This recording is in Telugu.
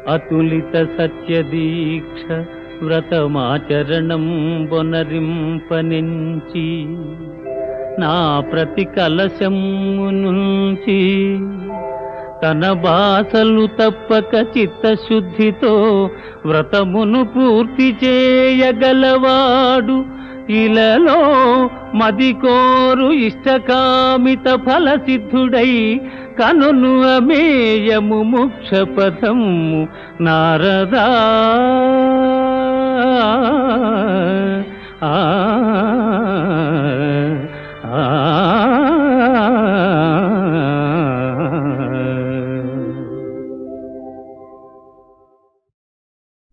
అతులిత సత్యదీక్ష వ్రతమాచరణం బొనరింపనెంచి నా ప్రతి కలశము నుంచి తన బాసలు తప్పక చిత్తశుద్ధితో వ్రతమును పూర్తి చేయగలవాడు ఇలలో మది కోరు ఇష్టకామిత ఫలసిద్ధుడై కనును అమేయము ముక్ష పదము నారదా